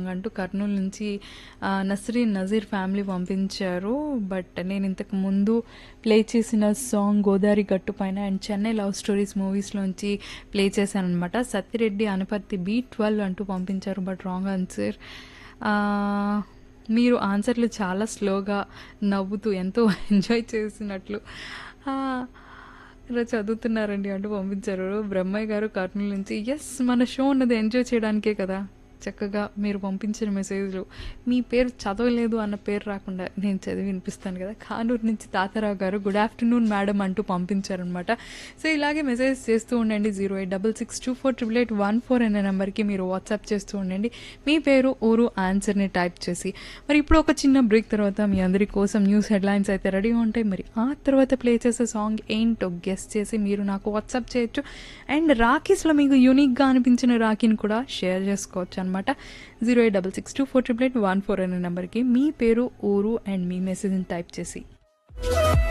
song అంటూ కర్నూలు నుంచి ఆ, నస్రీన్ నజీర్ ఫ్యామిలీ పంపించారు బట్ నేను ఇంతకు ముందు ప్లే చేసిన సాంగ్ గోదావరి గట్టు పైన అండ్ చెన్నై లవ్ స్టోరీస్ మూవీస్లోంచి ప్లే చేశాను అనమాట సత్యరెడ్డి అనపర్తి బీ ట్వెల్వ్ అంటూ పంపించారు బట్ రాంగ్ ఆన్సర్ మీరు ఆన్సర్లు చాలా స్లోగా నవ్వుతూ ఎంతో ఎంజాయ్ చేసినట్లు ఆ, ఇలా చదువుతున్నారండి అంటూ పంపించారు బ్రహ్మయ్య గారు కర్నూలు నుంచి ఎస్ మన షో ఉన్నది ఎంజాయ్ చేయడానికే కదా చక్కగా మీరు పంపించిన మెసేజ్లు మీ పేరు చదవలేదు అన్న పేరు రాకుండా నేను చదివి వినిపిస్తాను కదా కానూరు నుంచి తాతారావు గారు గుడ్ ఆఫ్టర్నూన్ మేడం అంటూ పంపించారనమాట సో ఇలాగే మెసేజ్ చేస్తూ ఉండండి zero eight double six two four triple eight one four అనే నెంబర్కి మీరు వాట్సాప్ చేస్తూ ఉండండి మీ పేరు ఊరు ఆన్సర్ని టైప్ చేసి మరి ఇప్పుడు ఒక చిన్న బ్రేక్ తర్వాత మీ అందరి కోసం న్యూస్ హెడ్లైన్స్ అయితే రెడీగా ఉంటాయి మరి ఆ తర్వాత ప్లే చేసే సాంగ్ ఏంటో గెస్ట్ చేసి మీరు నాకు వాట్సాప్ చేయొచ్చు అండ్ రాఖీస్లో మీకు యూనిక్గా అనిపించిన రాఖీని కూడా షేర్ చేసుకోవచ్చు అనమాట zero eight double six two four triple eight one four అనే నెంబర్కి మీ పేరు ఊరు అండ్ మీ మెసేజ్ని టైప్ చేసి